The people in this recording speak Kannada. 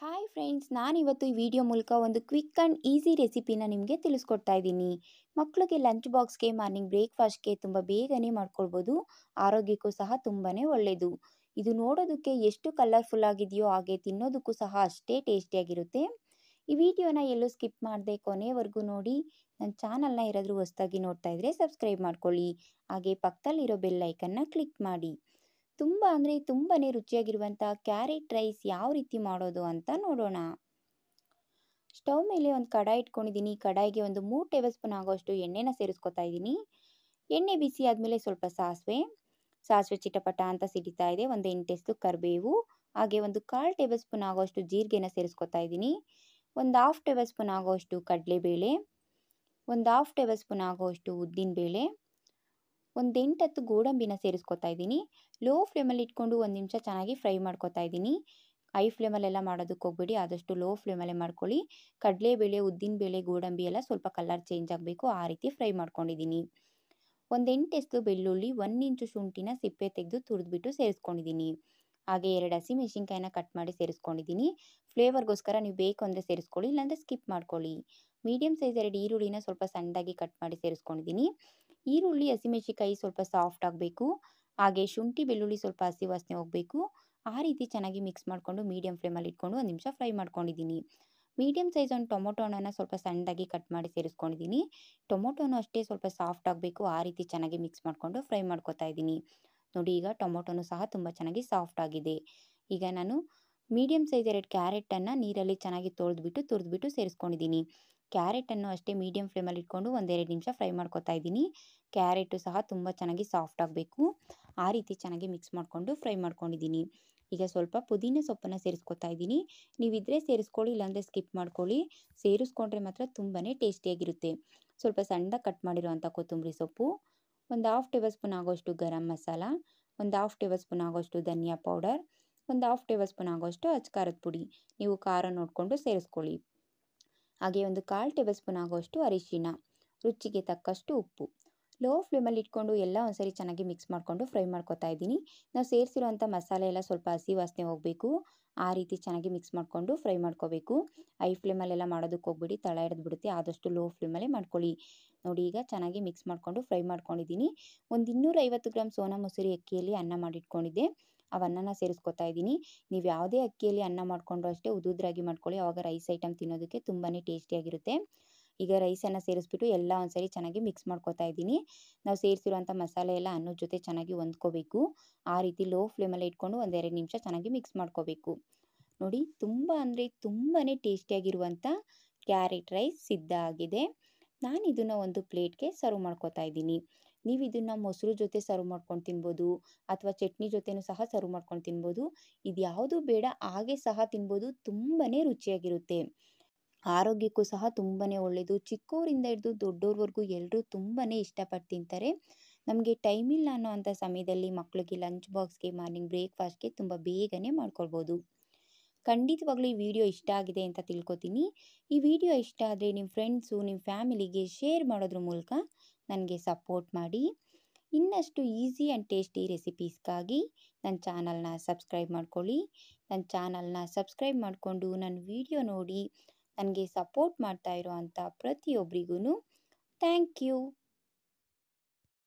ಹಾಯ್ ಫ್ರೆಂಡ್ಸ್ ನಾನಿವತ್ತು ಈ ವಿಡಿಯೋ ಮೂಲಕ ಒಂದು ಕ್ವಿಕ್ ಆ್ಯಂಡ್ ಈಸಿ ರೆಸಿಪಿನ ನಿಮಗೆ ತಿಳಿಸ್ಕೊಡ್ತಾ ಇದ್ದೀನಿ ಮಕ್ಕಳಿಗೆ ಲಂಚ್ ಬಾಕ್ಸ್ಗೆ ಮಾರ್ನಿಂಗ್ ಬ್ರೇಕ್ಫಾಸ್ಟ್ಗೆ ತುಂಬ ಬೇಗನೆ ಮಾಡ್ಕೊಳ್ಬೋದು ಆರೋಗ್ಯಕ್ಕೂ ಸಹ ತುಂಬಾ ಒಳ್ಳೆಯದು ಇದು ನೋಡೋದಕ್ಕೆ ಎಷ್ಟು ಕಲರ್ಫುಲ್ ಆಗಿದೆಯೋ ಹಾಗೆ ತಿನ್ನೋದಕ್ಕೂ ಸಹ ಅಷ್ಟೇ ಟೇಸ್ಟಿಯಾಗಿರುತ್ತೆ ಈ ವಿಡಿಯೋನ ಎಲ್ಲೂ ಸ್ಕಿಪ್ ಮಾಡದೆ ಕೊನೆವರೆಗೂ ನೋಡಿ ನನ್ನ ಚಾನಲ್ನ ಯಾರಾದರೂ ಹೊಸ್ದಾಗಿ ನೋಡ್ತಾ ಇದ್ದರೆ ಸಬ್ಸ್ಕ್ರೈಬ್ ಮಾಡ್ಕೊಳ್ಳಿ ಹಾಗೆ ಪಕ್ಕದಲ್ಲಿರೋ ಬೆಲ್ ಐಕನ್ನ ಕ್ಲಿಕ್ ಮಾಡಿ ತುಂಬ ಅಂದರೆ ತುಂಬಾ ರುಚಿಯಾಗಿರುವಂಥ ಕ್ಯಾರೆಟ್ ರೈಸ್ ಯಾವ ರೀತಿ ಮಾಡೋದು ಅಂತ ನೋಡೋಣ ಸ್ಟವ್ ಮೇಲೆ ಒಂದು ಕಡಾಯಿ ಇಟ್ಕೊಂಡಿದ್ದೀನಿ ಕಡಾಯಿಗೆ ಒಂದು ಮೂರು ಟೇಬಲ್ ಸ್ಪೂನ್ ಆಗೋಷ್ಟು ಎಣ್ಣೆನ ಸೇರಿಸ್ಕೊತಾ ಇದ್ದೀನಿ ಎಣ್ಣೆ ಬಿಸಿ ಆದಮೇಲೆ ಸ್ವಲ್ಪ ಸಾಸಿವೆ ಸಾಸಿವೆ ಚಿಟಪಟ ಅಂತ ಸಿಡಿತಾ ಇದೆ ಒಂದು ಎಂಟೆಷ್ಟು ಕರಿಬೇವು ಹಾಗೆ ಒಂದು ಕಾಲು ಟೇಬಲ್ ಸ್ಪೂನ್ ಆಗೋಷ್ಟು ಜೀರಿಗೆನ ಸೇರಿಸ್ಕೊತಾ ಇದ್ದೀನಿ ಒಂದು ಹಾಫ್ ಟೇಬಲ್ ಸ್ಪೂನ್ ಆಗೋಷ್ಟು ಕಡಲೆಬೇಳೆ ಒಂದು ಹಾಫ್ ಟೇಬಲ್ ಸ್ಪೂನ್ ಆಗೋಷ್ಟು ಉದ್ದಿನಬೇಳೆ ಒಂದು ಎಂಟತ್ತು ಗೋಡಂಬಿನ ಸೇರಿಸ್ಕೊತಾ ಇದ್ದೀನಿ ಲೋ ಫ್ಲೇಮಲ್ಲಿ ಇಟ್ಕೊಂಡು ಒಂದು ನಿಮಿಷ ಚೆನ್ನಾಗಿ ಫ್ರೈ ಮಾಡ್ಕೊತಾ ಇದ್ದೀನಿ ಹೈ ಫ್ಲೇಮಲ್ಲೆಲ್ಲ ಮಾಡೋದಕ್ಕೆ ಹೋಗ್ಬೇಡಿ ಆದಷ್ಟು ಲೋ ಫ್ಲೇಮಲ್ಲೇ ಮಾಡ್ಕೊಳ್ಳಿ ಕಡಲೆಬೇಳೆ ಉದ್ದಿನಬೇಳೆ ಗೋಡಂಬಿ ಎಲ್ಲ ಸ್ವಲ್ಪ ಕಲರ್ ಚೇಂಜ್ ಆಗಬೇಕು ಆ ರೀತಿ ಫ್ರೈ ಮಾಡ್ಕೊಂಡಿದ್ದೀನಿ ಒಂದು ಎಂಟೆಸ್ಲು ಬೆಳ್ಳುಳ್ಳಿ ಒಂದು ಇಂಚು ಶುಂಠಿನ ಸಿಪ್ಪೆ ತೆಗೆದು ತುರಿದ್ಬಿಟ್ಟು ಸೇರಿಸ್ಕೊಂಡಿದ್ದೀನಿ ಹಾಗೆ ಎರಡು ಹಸಿಮೆಣಸಿನ್ಕಾಯಿನ ಕಟ್ ಮಾಡಿ ಸೇರಿಸ್ಕೊಂಡಿದ್ದೀನಿ ಫ್ಲೇವರ್ಗೋಸ್ಕರ ನೀವು ಬೇಕು ಅಂದರೆ ಸೇರಿಸ್ಕೊಳ್ಳಿ ಇಲ್ಲಾಂದರೆ ಸ್ಕಿಪ್ ಮಾಡ್ಕೊಳ್ಳಿ ಮೀಡಿಯಮ್ ಸೈಜ್ ಎರಡು ಈರುಳ್ಳಿನ ಸ್ವಲ್ಪ ಸಣ್ಣದಾಗಿ ಕಟ್ ಮಾಡಿ ಸೇರಿಸ್ಕೊಂಡಿದ್ದೀನಿ ಈರುಳ್ಳಿ ಹಸಿಮೆಣಸಿನ್ಕಾಯಿ ಸ್ವಲ್ಪ ಸಾಫ್ಟ್ ಆಗಬೇಕು ಹಾಗೆ ಶುಂಠಿ ಬೆಳ್ಳುಳ್ಳಿ ಸ್ವಲ್ಪ ಹಸಿ ವಾಸನೆ ಹೋಗಬೇಕು ಆ ರೀತಿ ಚೆನ್ನಾಗಿ ಮಿಕ್ಸ್ ಮಾಡಿಕೊಂಡು ಮೀಡಿಯಮ್ ಫ್ಲೇಮಲ್ಲಿ ಇಟ್ಕೊಂಡು ಒಂದು ನಿಮಿಷ ಫ್ರೈ ಮಾಡ್ಕೊಂಡಿದ್ದೀನಿ ಮೀಡಿಯಮ್ ಸೈಜ್ ಒಂದು ಟೊಮೊಟೊನ ಸ್ವಲ್ಪ ಸಣ್ಣದಾಗಿ ಕಟ್ ಮಾಡಿ ಸೇರಿಸ್ಕೊಂಡಿದ್ದೀನಿ ಟೊಮೊಟೊನೂ ಅಷ್ಟೇ ಸ್ವಲ್ಪ ಸಾಫ್ಟ್ ಆಗಬೇಕು ಆ ರೀತಿ ಚೆನ್ನಾಗಿ ಮಿಕ್ಸ್ ಮಾಡಿಕೊಂಡು ಫ್ರೈ ಮಾಡ್ಕೊತಾ ಇದ್ದೀನಿ ನೋಡಿ ಈಗ ಟೊಮೊಟೊನೂ ಸಹ ತುಂಬ ಚೆನ್ನಾಗಿ ಸಾಫ್ಟ್ ಆಗಿದೆ ಈಗ ನಾನು ಮೀಡಿಯಮ್ ಸೈಜ್ ಎರಡು ಕ್ಯಾರೆಟನ್ನು ನೀರಲ್ಲಿ ಚೆನ್ನಾಗಿ ತೊಳೆದ್ಬಿಟ್ಟು ತುರಿದ್ಬಿಟ್ಟು ಸೇರಿಸ್ಕೊಂಡಿದ್ದೀನಿ ಕ್ಯಾರೆಟನ್ನು ಅಷ್ಟೇ ಮೀಡಿಯಮ್ ಫ್ಲೇಮಲ್ಲಿ ಇಟ್ಕೊಂಡು ಒಂದೆರಡು ನಿಮಿಷ ಫ್ರೈ ಮಾಡ್ಕೊತಾ ಇದ್ದೀನಿ ಕ್ಯಾರೆಟು ಸಹ ತುಂಬ ಚೆನ್ನಾಗಿ ಸಾಫ್ಟ್ ಆಗಬೇಕು ಆ ರೀತಿ ಚೆನ್ನಾಗಿ ಮಿಕ್ಸ್ ಮಾಡಿಕೊಂಡು ಫ್ರೈ ಮಾಡ್ಕೊಂಡಿದ್ದೀನಿ ಈಗ ಸ್ವಲ್ಪ ಪುದೀನ ಸೊಪ್ಪನ್ನು ಸೇರಿಸ್ಕೊತಾ ಇದ್ದೀನಿ ನೀವಿದ್ರೆ ಸೇರಿಸ್ಕೊಳ್ಳಿ ಇಲ್ಲಾಂದರೆ ಸ್ಕಿಪ್ ಮಾಡ್ಕೊಳ್ಳಿ ಸೇರಿಸ್ಕೊಂಡ್ರೆ ಮಾತ್ರ ತುಂಬಾ ಟೇಸ್ಟಿಯಾಗಿರುತ್ತೆ ಸ್ವಲ್ಪ ಸಣ್ಣದಾಗಿ ಕಟ್ ಮಾಡಿರೋವಂಥ ಕೊತ್ತಂಬರಿ ಸೊಪ್ಪು ಒಂದು ಹಾಫ್ ಟೇಬಲ್ ಸ್ಪೂನ್ ಆಗೋಷ್ಟು ಗರಂ ಮಸಾಲ ಒಂದು ಹಾಫ್ ಟೇಬಲ್ ಸ್ಪೂನ್ ಆಗೋಷ್ಟು ಧನಿಯಾ ಪೌಡರ್ ಒಂದು ಹಾಫ್ ಟೇಬಲ್ ಸ್ಪೂನ್ ಆಗೋಷ್ಟು ಅಚ್ಕಾರದ ಪುಡಿ ನೀವು ಖಾರ ನೋಡಿಕೊಂಡು ಸೇರಿಸ್ಕೊಳ್ಳಿ ಹಾಗೆ ಒಂದು ಕಾಲು ಟೇಬಲ್ ಸ್ಪೂನ್ ಆಗೋಷ್ಟು ಅರಿಶಿಣ ರುಚಿಗೆ ತಕ್ಕಷ್ಟು ಉಪ್ಪು ಲೋ ಫ್ಲೇಮಲ್ಲಿ ಇಟ್ಕೊಂಡು ಎಲ್ಲ ಒಂದ್ಸರಿ ಚೆನ್ನಾಗಿ ಮಿಕ್ಸ್ ಮಾಡಿಕೊಂಡು ಫ್ರೈ ಮಾಡ್ಕೊತಾ ಇದ್ದೀನಿ ನಾವು ಸೇರಿಸಿರುವಂಥ ಮಸಾಲೆ ಎಲ್ಲ ಸ್ವಲ್ಪ ಹಸಿ ವಾಸನೆ ಹೋಗಬೇಕು ಆ ರೀತಿ ಚೆನ್ನಾಗಿ ಮಿಕ್ಸ್ ಮಾಡಿಕೊಂಡು ಫ್ರೈ ಮಾಡ್ಕೋಬೇಕು ಹೈ ಫ್ಲೇಮಲ್ಲೆಲ್ಲ ಮಾಡೋದಕ್ಕೆ ಹೋಗ್ಬಿಡಿ ತಳ ಹಿಡಿದು ಬಿಡುತ್ತೆ ಆದಷ್ಟು ಲೋ ಫ್ಲೇಮಲ್ಲೇ ಮಾಡ್ಕೊಳ್ಳಿ ನೋಡಿ ಈಗ ಚೆನ್ನಾಗಿ ಮಿಕ್ಸ್ ಮಾಡಿಕೊಂಡು ಫ್ರೈ ಮಾಡ್ಕೊಂಡಿದ್ದೀನಿ ಒಂದು ಇನ್ನೂರೈವತ್ತು ಗ್ರಾಮ್ ಸೋನಾ ಮೊಸರಿ ಅಕ್ಕಿಯಲ್ಲಿ ಅನ್ನ ಮಾಡಿಟ್ಕೊಂಡಿದ್ದೆ ಅವನ್ನನ ಸೇರಿಸ್ಕೊತಾ ಇದ್ದೀನಿ ನೀವು ಯಾವುದೇ ಅಕ್ಕಿಯಲ್ಲಿ ಅನ್ನ ಮಾಡಿಕೊಂಡ್ರು ಅಷ್ಟೇ ಉದುದ್ರಾಗಿ ಮಾಡ್ಕೊಳ್ಳಿ ಆವಾಗ ರೈಸ್ ಐಟಮ್ ತಿನ್ನೋದಕ್ಕೆ ತುಂಬಾ ಟೇಸ್ಟಿಯಾಗಿರುತ್ತೆ ಈಗ ರೈಸನ್ನು ಸೇರಿಸ್ಬಿಟ್ಟು ಎಲ್ಲ ಒಂದ್ಸರಿ ಚೆನ್ನಾಗಿ ಮಿಕ್ಸ್ ಮಾಡ್ಕೊತಾ ಇದ್ದೀನಿ ನಾವು ಸೇರಿಸಿರುವಂಥ ಮಸಾಲೆ ಎಲ್ಲ ಅನ್ನದ ಜೊತೆ ಚೆನ್ನಾಗಿ ಹೊಂದ್ಕೋಬೇಕು ಆ ರೀತಿ ಲೋ ಫ್ಲೇಮಲ್ಲಿ ಇಟ್ಕೊಂಡು ಒಂದೆರಡು ನಿಮಿಷ ಚೆನ್ನಾಗಿ ಮಿಕ್ಸ್ ಮಾಡ್ಕೋಬೇಕು ನೋಡಿ ತುಂಬ ಅಂದರೆ ತುಂಬಾ ಟೇಸ್ಟಿಯಾಗಿರುವಂಥ ಕ್ಯಾರೆಟ್ ರೈಸ್ ಸಿದ್ಧ ಆಗಿದೆ ನಾನು ಇದನ್ನು ಒಂದು ಪ್ಲೇಟ್ಗೆ ಸರ್ವ್ ಮಾಡ್ಕೊತಾ ಇದ್ದೀನಿ ನೀವು ಇದನ್ನು ಮೊಸರು ಜೊತೆ ಸರ್ವ್ ಮಾಡ್ಕೊಂಡು ತಿನ್ಬೋದು ಅಥವಾ ಚಟ್ನಿ ಜೊತೆನೂ ಸಹ ಸರ್ವ್ ಮಾಡ್ಕೊಂಡು ತಿನ್ಬೋದು ಇದು ಯಾವುದು ಬೇಡ ಹಾಗೆ ಸಹ ತಿನ್ಬೋದು ತುಂಬಾ ರುಚಿಯಾಗಿರುತ್ತೆ ಆರೋಗ್ಯಕ್ಕೂ ಸಹ ತುಂಬಾ ಒಳ್ಳೆಯದು ಚಿಕ್ಕವರಿಂದ ಹಿಡಿದು ದೊಡ್ಡವ್ರವರೆಗೂ ಎಲ್ಲರೂ ತುಂಬಾ ಇಷ್ಟಪಟ್ಟು ತಿಂತಾರೆ ನಮಗೆ ಟೈಮ್ ಇಲ್ಲ ಅನ್ನೋ ಅಂಥ ಸಮಯದಲ್ಲಿ ಮಕ್ಕಳಿಗೆ ಲಂಚ್ ಬಾಕ್ಸ್ಗೆ ಮಾರ್ನಿಂಗ್ ಬ್ರೇಕ್ಫಾಸ್ಟ್ಗೆ ತುಂಬ ಬೇಗನೆ ಮಾಡ್ಕೊಳ್ಬೋದು ಖಂಡಿತವಾಗ್ಲೂ ಈ ವಿಡಿಯೋ ಇಷ್ಟ ಆಗಿದೆ ಅಂತ ತಿಳ್ಕೊತೀನಿ ಈ ವಿಡಿಯೋ ಇಷ್ಟ ಆದರೆ ನಿಮ್ಮ ಫ್ರೆಂಡ್ಸು ನಿಮ್ಮ ಫ್ಯಾಮಿಲಿಗೆ ಶೇರ್ ಮಾಡೋದ್ರ ಮೂಲಕ ನನಗೆ ಸಪೋರ್ಟ್ ಮಾಡಿ ಇನ್ನಷ್ಟು ಈಸಿ ಆ್ಯಂಡ್ ಟೇಸ್ಟಿ ರೆಸಿಪೀಸ್ಗಾಗಿ ನನ್ನ ಚಾನಲ್ನ ಸಬ್ಸ್ಕ್ರೈಬ್ ಮಾಡ್ಕೊಳ್ಳಿ ನನ್ನ ಚಾನಲ್ನ ಸಬ್ಸ್ಕ್ರೈಬ್ ಮಾಡಿಕೊಂಡು ನನ್ನ ವಿಡಿಯೋ ನೋಡಿ ನನಗೆ ಸಪೋರ್ಟ್ ಮಾಡ್ತಾ ಇರೋ ಅಂಥ ಪ್ರತಿಯೊಬ್ಬರಿಗೂ ಥ್ಯಾಂಕ್ ಯು